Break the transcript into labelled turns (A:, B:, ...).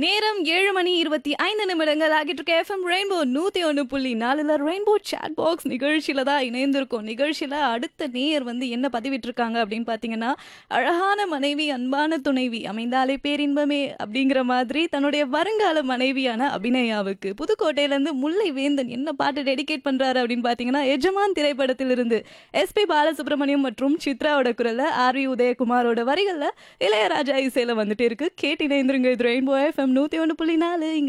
A: நேரம் ஏழு மணி இருபத்தி ஐந்து நிமிடங்கள் ஆகிட்டு இருக்க எஃப்எம் ரெயின்போ நூத்தி ஒன்று புள்ளி நாலுல ரெயின்போ சாட் பாக்ஸ் நிகழ்ச்சியில தான் இணைந்திருக்கோம் நிகழ்ச்சியில அடுத்த நேயர் வந்து என்ன பதிவிட்டிருக்காங்க அப்படின்னு பார்த்தீங்கன்னா அழகான மனைவி அன்பான துணைவி அமைந்தாலே பேரின்பமே அப்படிங்கிற மாதிரி தன்னுடைய வருங்கால மனைவியான அபிநயாவுக்கு புதுக்கோட்டையிலேருந்து முல்லை வேந்தன் என்ன பாட்டு டெடிகேட் பண்றாரு அப்படின்னு பார்த்தீங்கன்னா எஜமான் திரைப்படத்திலிருந்து எஸ்பி பாலசுப்ரமணியம் மற்றும் சித்ராவோட குரல்ல ஆர் வி உதயகுமாரோட வரிகள்ல இளையராஜா இசையில வந்துட்டு இருக்கு கேட்டு இணைந்திருங்க இது ரெயின்போ எஃப்எம் நூத்தி ஒன்று புள்ளி நாலு இங்க